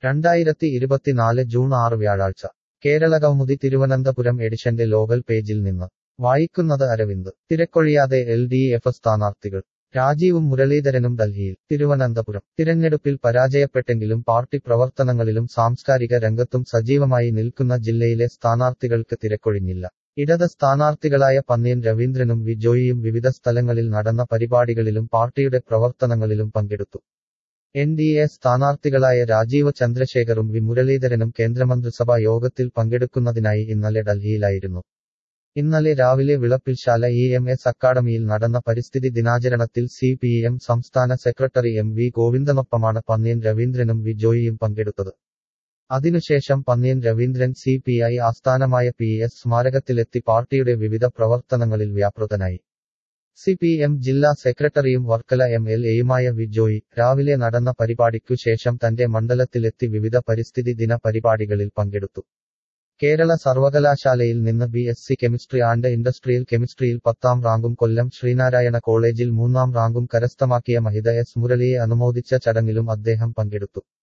രണ്ടായിരത്തി ഇരുപത്തിനാല് ജൂൺ ആറ് വ്യാഴാഴ്ച കേരളകൗമുദി തിരുവനന്തപുരം എഡിഷന്റെ ലോകൽ പേജിൽ നിന്ന് വായിക്കുന്നത് അരവിന്ദ് തിരക്കൊഴിയാതെ എൽ ഡി എഫ് സ്ഥാനാർത്ഥികൾ രാജീവും മുരളീധരനും ഡൽഹിയിൽ തിരുവനന്തപുരം തിരഞ്ഞെടുപ്പിൽ പരാജയപ്പെട്ടെങ്കിലും പാർട്ടി പ്രവർത്തനങ്ങളിലും സാംസ്കാരിക രംഗത്തും സജീവമായി നിൽക്കുന്ന ജില്ലയിലെ സ്ഥാനാർത്ഥികൾക്ക് തിരക്കൊഴിഞ്ഞില്ല ഇടത് സ്ഥാനാർത്ഥികളായ പന്ന്യൻ രവീന്ദ്രനും വി ജോയിയും വിവിധ സ്ഥലങ്ങളിൽ നടന്ന പരിപാടികളിലും പാർട്ടിയുടെ പ്രവർത്തനങ്ങളിലും പങ്കെടുത്തു എൻ ഡി എ സ്ഥാനാർത്ഥികളായ രാജീവ് ചന്ദ്രശേഖറും വി മുരളീധരനും കേന്ദ്രമന്ത്രിസഭാ യോഗത്തിൽ പങ്കെടുക്കുന്നതിനായി ഇന്നലെ ഡൽഹിയിലായിരുന്നു ഇന്നലെ രാവിലെ വിളപ്പിൽശാല ഇ എം എസ് അക്കാഡമിയിൽ നടന്ന പരിസ്ഥിതി ദിനാചരണത്തിൽ സി പി എം സംസ്ഥാന സെക്രട്ടറി എം വി ഗോവിന്ദനൊപ്പമാണ് പന്ന്യൻ രവീന്ദ്രനും വി ജോയിയും പങ്കെടുത്തത് അതിനുശേഷം Pannyan Raveendran C P I ആസ്ഥാനമായ പി എസ് സ്മാരകത്തിലെത്തി പാർട്ടിയുടെ വിവിധ പ്രവർത്തനങ്ങളിൽ വ്യാപൃതനായി സി പി എം ജില്ലാ സെക്രട്ടറിയും വർക്കല എം എൽ എയുമായ വി ജോയി രാവിലെ നടന്ന പരിപാടിക്കു ശേഷം തന്റെ മണ്ഡലത്തിലെത്തി വിവിധ പരിസ്ഥിതി ദിന പരിപാടികളിൽ പങ്കെടുത്തു കേരള സർവകലാശാലയിൽ നിന്ന് B S C chemistry and industrial കെമിസ്ട്രിയിൽ പത്താം റാങ്കും കൊല്ലം ശ്രീനാരായണ കോളേജിൽ മൂന്നാം റാങ്കും കരസ്ഥമാക്കിയ മഹിത എസ് മുരളിയെ അനുമോദിച്ച ചടങ്ങിലും അദ്ദേഹം പങ്കെടുത്തു